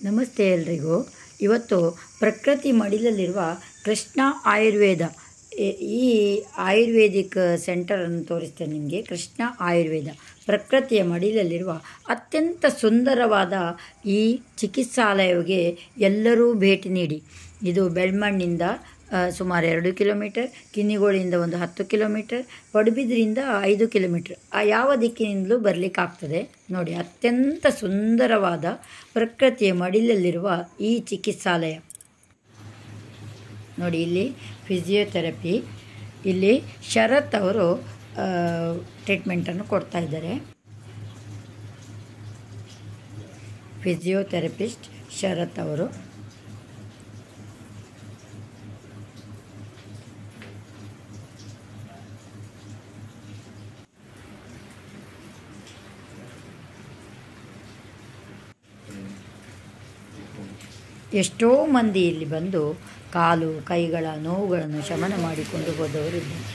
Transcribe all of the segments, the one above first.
ನಮಸ್ತೆ ಎಲ್ರಿಗೂ ಇವತ್ತು ಪ್ರಕೃತಿ ಮಡಿಲಲ್ಲಿರುವ ಕೃಷ್ಣ ಆಯುರ್ವೇದ ಈ- ಈ ಆಯುರ್ವೇದಿಕ್ ಸೆಂಟರನ್ನು ತೋರಿಸ್ತೇನೆ ನಿಮಗೆ ಕೃಷ್ಣ ಆಯುರ್ವೇದ ಪ್ರಕೃತಿಯ ಮಡಿಲಲ್ಲಿರುವ ಅತ್ಯಂತ ಸುಂದರವಾದ ಈ ಚಿಕಿತ್ಸಾಲಯಕ್ಕೆ ಎಲ್ಲರೂ ಭೇಟಿ ನೀಡಿ ಇದು ಬೆಳ್ಮಣ್ಣಿಂದ ಆ, ಸುಮಾರು ಎರಡು ಕಿಲೋಮೀಟರ್ ಕಿನ್ನಿಗೋಳಿಂದ ಒಂದು ಹತ್ತು ಕಿಲೋಮೀಟರ್ ಪಡುಬಿದ್ರಿಂದ ಐದು ಕಿಲೋಮೀಟರ್ ಆ ಯಾವ ದಿಕ್ಕಿನಿಂದಲೂ ಬರಲಿಕ್ಕಾಗ್ತದೆ ನೋಡಿ ಅತ್ಯಂತ ಸುಂದರವಾದ ಪ್ರಕೃತಿಯ ಮಡಿಲಲ್ಲಿರುವ ಈ ಚಿಕಿತ್ಸಾಲಯ ನೋಡಿ ಇಲ್ಲಿ ಫಿಸಿಯೋಥೆರಪಿ ಇಲ್ಲಿ ಶರತ್ ಅವರು ಟ್ರೀಟ್ಮೆಂಟನ್ನು ಕೊಡ್ತಾ ಇದ್ದಾರೆ ಫಿಸಿಯೋಥೆರಪಿಸ್ಟ್ ಶರತ್ ಅವರು ಎಷ್ಟೋ ಮಂದಿ ಇಲ್ಲಿ ಬಂದು ಕಾಲು ಕೈಗಳ ನೋವುಗಳನ್ನು ಶಮನ ಮಾಡಿಕೊಂಡು ಹೋದವರಿದ್ದಾರೆ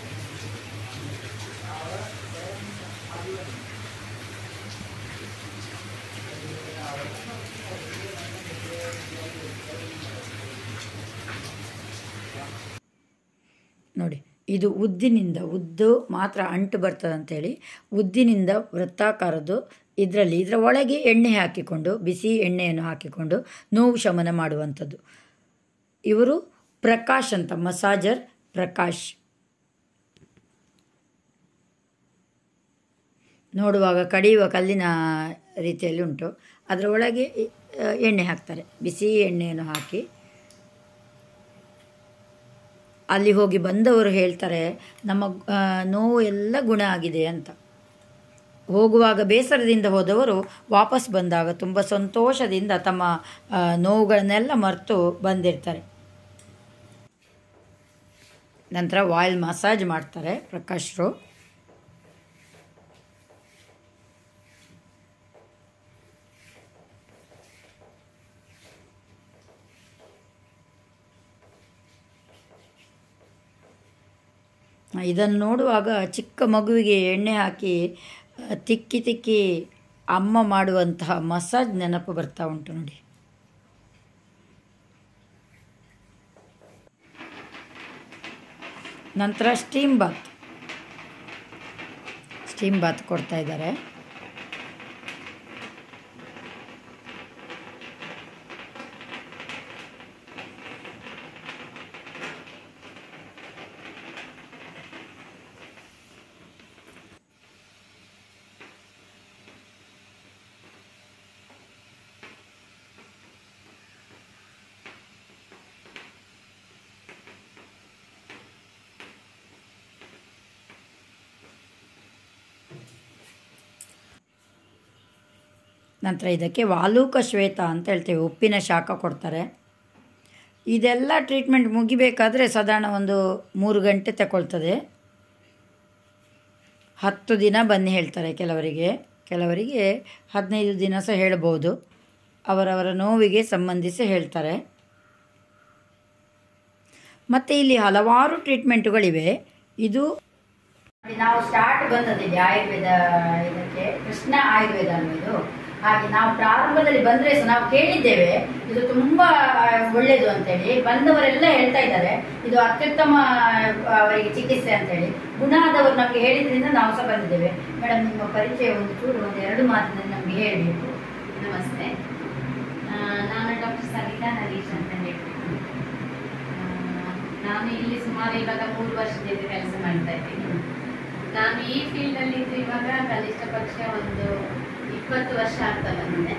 ನೋಡಿ ಇದು ಉದ್ದಿನಿಂದ ಉದ್ದು ಮಾತ್ರ ಅಂಟು ಬರ್ತದೆ ಅಂತೇಳಿ ಉದ್ದಿನಿಂದ ವೃತ್ತಾಕಾರದ್ದು ಇದರಲ್ಲಿ ಇದರ ಒಳಗೆ ಎಣ್ಣೆ ಹಾಕಿಕೊಂಡು ಬಿಸಿ ಎಣ್ಣೆಯನ್ನು ಹಾಕಿಕೊಂಡು ನೋವು ಶಮನ ಮಾಡುವಂಥದ್ದು ಇವರು ಪ್ರಕಾಶ್ ಅಂತ ಮಸಾಜರ್ ಪ್ರಕಾಶ್ ನೋಡುವಾಗ ಕಡಿಯುವ ಕಲ್ಲಿನ ರೀತಿಯಲ್ಲಿ ಉಂಟು ಅದರ ಒಳಗೆ ಈ- ಆ, ಎಣ್ಣೆ ಹಾಕ್ತಾರೆ ಬಿಸಿ ಎಣ್ಣೆಯನ್ನು ಹಾಕಿ ಅಲ್ಲಿ ಹೋಗಿ ಬಂದವರು ಹೇಳ್ತಾರೆ ನಮ್ಮ ಆ, ನೋವು ಎಲ್ಲ ಗುಣ ಆಗಿದೆ ಅಂತ ಹೋಗುವಾಗ ಬೇಸರದಿಂದ ಹೋದವರು ವಾಪಸ್ ಬಂದಾಗ ತುಂಬ ಸಂತೋಷದಿಂದ ತಮ್ಮ ಆ, ನೋವುಗಳನ್ನೆಲ್ಲ ಮರೆತು ಬಂದಿರ್ತಾರೆ ನಂತರ ವಾಯಿಲ್ ಮಸಾಜ್ ಮಾಡ್ತಾರೆ ಪ್ರಕಾಶ್ರು ಇದನ್ನು ನೋಡುವಾಗ ಚಿಕ್ಕ ಮಗುವಿಗೆ ಎಣ್ಣೆ ಹಾಕಿ ಆ, ತಿಕ್ಕಿ ತಿಕ್ಕಿ ಅಮ್ಮ ಮಾಡುವಂತಹ ಮಸಾಜ್ ನೆನಪು ಬರ್ತಾ ಉಂಟು ನೋಡಿ ನಂತರ ಸ್ಟೀಮ್ ಬಾತ್ ಸ್ಟೀಮ್ ಬಾತ್ ಕೊಡ್ತಾ ಇದ್ದಾರೆ ನಂತರ ಇದಕ್ಕೆ ವಾಲೂಕ ಶ್ವೇತ ಅಂತ ಹೇಳ್ತೇವೆ ಉಪ್ಪಿನ ಶಾಖ ಕೊಡ್ತಾರೆ ಇದೆಲ್ಲ ಟ್ರೀಟ್ಮೆಂಟ್ ಮುಗಿಬೇಕಾದ್ರೆ ಸಾಧಾರಣ ಒಂದು ಮೂರು ಗಂಟೆ ತಗೊಳ್ತದೆ ಹತ್ತು ದಿನ ಬನ್ನಿ ಹೇಳ್ತಾರೆ ಕೆಲವರಿಗೆ ಕೆಲವರಿಗೆ ಹದಿನೈದು ದಿನ ಸಹ ಹೇಳ್ಬೋದು ಅವರವರ ನೋವಿಗೆ ಸಂಬಂಧಿಸಿ ಹೇಳ್ತಾರೆ ಮತ್ತು ಇಲ್ಲಿ ಹಲವಾರು ಟ್ರೀಟ್ಮೆಂಟುಗಳಿವೆ ಇದು ನಾವು ಸ್ಟಾರ್ಟ್ ಬಂದದಿದೆ ಆಯುರ್ವೇದ ಇದಕ್ಕೆ ಕೃಷ್ಣ ಆಯುರ್ವೇದ ಅನ್ನೋದು ಹಾಗೆ ನಾವು ಪ್ರಾರಂಭದಲ್ಲಿ ಬಂದ್ರೆ ಸಹ ನಾವು ಕೇಳಿದ್ದೇವೆ ಇದು ತುಂಬಾ ಆ, ಒಳ್ಳೇದು ಅಂತೇಳಿ ಬಂದವರೆಲ್ಲ ಹೇಳ್ತಾ ಇದ್ದಾರೆ ಇದು ಅತ್ಯುತ್ತಮ ಆ, ಅವರಿಗೆ ಚಿಕಿತ್ಸೆ ಅಂತೇಳಿ ಗುಣ ಆದವರು ನಮಗೆ ಹೇಳಿದ್ರಿಂದ ನಾವು ಸಹ ಬಂದಿದ್ದೇವೆ ಮೇಡಮ್ ನಿಮ್ಮ ಪರಿಚಯ ಒಂದು ಚೂರು ಒಂದು ಎರಡು ಮಾತಿನಲ್ಲಿ ನಮಗೆ ಹೇಳಬೇಕು ನಮಸ್ತೆ ಆ, ನಾನು ಡಾಕ್ಟರ್ ಸವಿತಾ ಹರೀಶ್ ಅಂತ ಹೇಳ್ತೀನಿ ಆ, ನಾನು ಇಲ್ಲಿ ಸುಮಾರು ಇವಾಗ ಮೂರು ವರ್ಷದಿಂದ ಕೆಲಸ ಮಾಡ್ತಾ ಇದ್ದೀನಿ ನಾನು ಈ ಫೀಲ್ಡ್ ಅಲ್ಲಿ ಇದ್ದು ಇವಾಗ ಕನಿಷ್ಠ ಪಕ್ಷ ಒಂದು ಇಪ್ಪತ್ತು ವರ್ಷ ಆಗ್ತಾ ಬಂದಿದೆ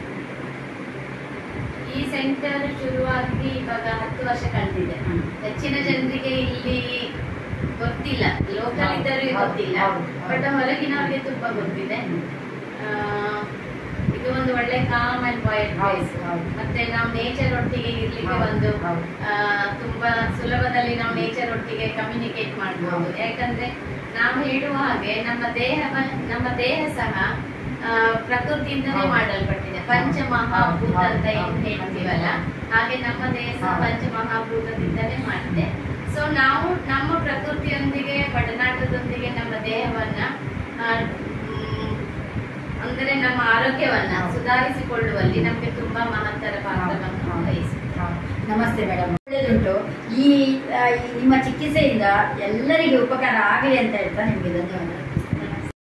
ಈ ಸೆಂಟರ್ ಶುರುವಾಗಿ ಇವಾಗ ಹತ್ತು ವರ್ಷ ಕಳೆದಿದೆ ಹೆಚ್ಚಿನ ಜನರಿಗೆ ಇಲ್ಲಿ ಗೊತ್ತಿಲ್ಲ ಲೋಕಲ್ ಇದ್ದವರಿಗೆ ಹೌದು, ಗೊತ್ತಿಲ್ಲ ಹೌದು, ಹೌದು. ಬಟ್ ಹೊರಗಿನವರಿಗೆ ತುಂಬಾ ಗೊತ್ತಿದೆ ಆ, ಇದು ಒಂದು ಒಳ್ಳೆ ಕಾಮ್ ಅಂಡ್ ವೈಲ್ಡ್ ಹೌದು, ಪ್ಲೇಸ್ ಹೌದು. ಮತ್ತೆ ನಾವು ನೇಚರ್ ಒಟ್ಟಿಗೆ ಇರ್ಲಿಕ್ಕೆ ಹೌದು, ಒಂದು ಹೌದು. ಆ, ತುಂಬಾ ಸುಲಭದಲ್ಲಿ ನಾವು ನೇಚರ್ ಒಟ್ಟಿಗೆ ಕಮ್ಯುನಿಕೇಟ್ ಮಾಡಬಹುದು ಹೌದು. ಯಾಕಂದ್ರೆ ನಾವು ಹೇಳುವ ಹಾಗೆ ನಮ್ಮ ದೇಹ ನಮ್ಮ ದೇಹ ಸಹ ಆ, ಪ್ರಕೃತಿಯಿಂದಲೇ ಹೌದು. ಮಾಡಲ್ಪಟ್ಟಿದೆ ಪಂಚಮಹಾಭೂತ ಹೌದು, ಅಂತ ಏನ್ ಹೌದು. ಹೇಳ್ತೀವಲ್ಲ ಹಾಗೆ ನಮ್ಮ ದೇಹ ಸಹ ಹೌದು. ಪಂಚಮಹಾಭೂತದಿಂದಲೇ ಮಾಡಿದೆ ಸೊ ನಾವು ನಮ್ಮ ಪ್ರಕೃತಿಯೊಂದಿಗೆ ಒಡನಾಟದೊಂದಿಗೆ ನಮ್ಮ ದೇಹವನ್ನ ಆ, ಮ್, ಅಂದರೆ ನಮ್ಮ ಆರೋಗ್ಯವನ್ನ ಹೌದು. ಸುಧಾರಿಸಿಕೊಳ್ಳುವಲ್ಲಿ ನಮಗೆ ತುಂಬಾ ಮಹತ್ತರ ಪಾತ್ರವನ್ನು ಹೌದು. ವಹಿಸುತ್ತೆ ಹೌದು. ನಮಸ್ತೆ ಮೇಡಮ್ ಒಳ್ಳೆದುಂಟು ಈ ಆ, ಈ ನಿಮ್ಮ ಚಿಕಿತ್ಸೆಯಿಂದ ಎಲ್ಲರಿಗೂ ಉಪಕಾರ ಆಗಲಿ ಅಂತ ಹೇಳ್ತಾ ನಿಮಗೆ ಧನ್ಯವಾದ